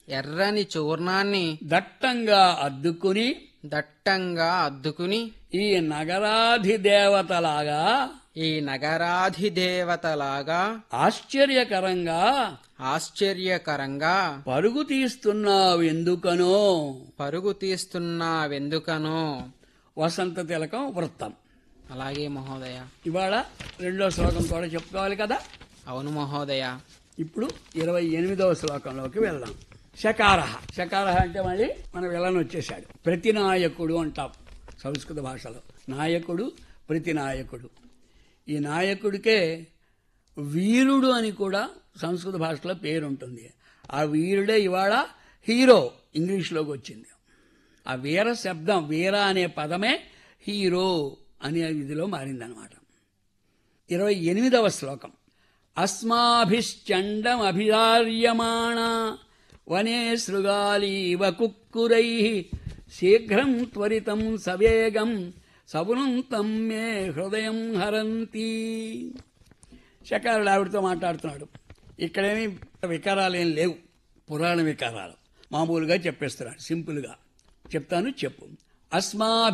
ఎర్రని చూర్ణాన్ని దట్టంగా అద్దుకుని దట్టంగా అద్దుకుని ఈ నగరాధిదేవతలాగా ఈ నగరాధిదేవతలాగా ఆశ్చర్యకరంగా ఆశ్చర్యకరంగా పరుగు తీస్తున్నావు ఎందుకనో పరుగు తీస్తున్నావెందుకనో వసంత తిలకం వృత్తం అలాగే మహోదయ ఇవాళ రెండో శ్లోకం కూడా చెప్పుకోవాలి కదా అవును మహోదయ ఇప్పుడు ఇరవై ఎనిమిదవ శ్లోకంలోకి వెళ్దాం శకార శకార అంటే మళ్ళీ మన విలన్ వచ్చేసాడు ప్రతినాయకుడు అంటాం సంస్కృత భాషలో నాయకుడు ప్రతినాయకుడు ఈ నాయకుడికే వీరుడు అని కూడా సంస్కృత భాషలో పేరు ఉంటుంది ఆ వీరుడే ఇవాళ హీరో ఇంగ్లీష్లోకి వచ్చింది ఆ వీర శబ్దం వీర అనే పదమే హీరో అనే ఇదిలో మారిందనమాట ఇరవై ఎనిమిదవ శ్లోకం అస్మాభిశ్చండమభిదార్యమాణ వనే శృగాలీవ కుక్కురై శీఘ్రం త్వరితం సవేగం సవునం తం మే హృదయం హరంతి శకారుడు ఆవిడతో మాట్లాడుతున్నాడు ఇక్కడేమి వికారాలు ఏం లేవు పురాణ వికారాలు మామూలుగా చెప్పేస్తున్నాడు సింపుల్గా చెప్తాను చెప్పు అస్మాభి